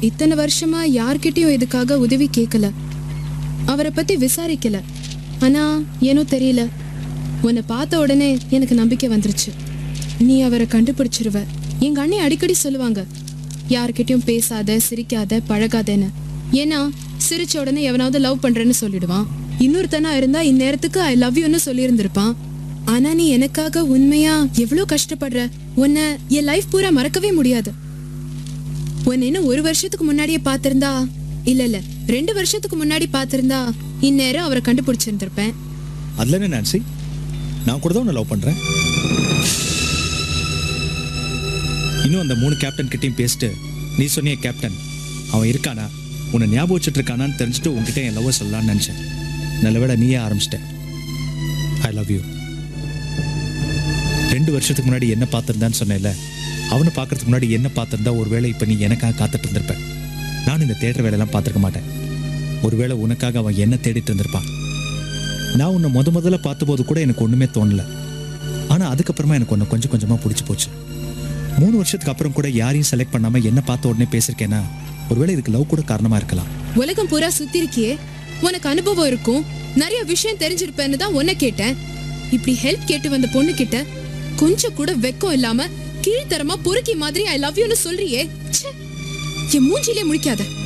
இத்தனை வருஷமா யார்கிட்டயும் இதுக்காக உதவி கேட்கல அவரை பத்தி விசாரிக்கல ஆனா ஏனோ தெரியல உன்னை பார்த்த உடனே எனக்கு நம்பிக்கை வந்துருச்சு நீ அவரை கண்டுபிடிச்சிருவ எங்க அண்ணி அடிக்கடி சொல்லுவாங்க யார்கிட்டயும் பேசாத சிரிக்காத பழகாதேன்னு ஏன்னா சிரிச்ச உடனே எவனாவது லவ் பண்றேன்னு சொல்லிடுவான் இன்னொருத்தனா இருந்தா இந்நேரத்துக்கு ஐ லவ் யூன்னு சொல்லியிருந்திருப்பான் ஆனா நீ எனக்காக உண்மையா எவ்வளவு கஷ்டப்படுற உன்னை என் லைஃப் பூரா மறக்கவே முடியாது உன்னை இன்னும் ஒரு வருஷத்துக்கு முன்னாடியே பார்த்திருந்தா இல்ல இல்ல ரெண்டு வருஷத்துக்கு முன்னாடி பார்த்திருந்தா இந்நேரம் அவரை கண்டுபிடிச்சிருந்திருப்பேன் அதுல என்ன நான்சி நான் கூட தான் உன்னை லவ் பண்றேன் இன்னும் அந்த மூணு கேப்டன் கிட்டயும் பேசிட்டு நீ சொன்னிய கேப்டன் அவன் இருக்கானா உன்னை ஞாபகம் வச்சுட்டு இருக்கானான்னு தெரிஞ்சுட்டு உன்கிட்ட என் லவ்வை சொல்லலாம்னு நினைச்சேன் நல்லவேளை நீயே ஆரம்பிச்சிட்ட ஐ லவ் யூ ரெண்டு வருஷத்துக்கு முன்னாடி என்ன பார்த்திருந்தான்னு சொன்னேன்ல அவனை பார்க்கறதுக்கு முன்னாடி என்ன பார்த்திருந்தா ஒருவேளை இப்போ நீ எனக்காக காத்துட்டு இருந்திருப்ப நான் இந்த தேடுற வேலையெல்லாம் பார்த்துருக்க மாட்டேன் ஒருவேளை உனக்காக அவன் என்ன தேடிட்டு இருந்திருப்பான் நான் உன்னை முத முதல்ல பார்த்தபோது கூட எனக்கு ஒண்ணுமே தோணல ஆனா அதுக்கப்புறமா எனக்கு ஒன்று கொஞ்சம் கொஞ்சமா பிடிச்சி போச்சு மூணு வருஷத்துக்கு அப்புறம் கூட யாரையும் செலக்ட் பண்ணாம என்ன பார்த்த உடனே பேசிருக்கேன்னா ஒருவேளை இதுக்கு லவ் கூட காரணமா இருக்கலாம் உலகம் பூரா சுத்தி இருக்கியே உனக்கு அனுபவம் இருக்கும் நிறைய விஷயம் தெரிஞ்சிருப்பேன்னு தான் உன்னை கேட்டேன் இப்படி ஹெல்ப் கேட்டு வந்த பொண்ணு கிட்ட கொஞ்சம் கூட வெக்கம் இல்லாம கீழ்த்தரமா பொறுக்கி மாதிரி ஐ லவ் யூன்னு சொல்றியே ச்சே, என் மூஞ்சிலே முழிக்காத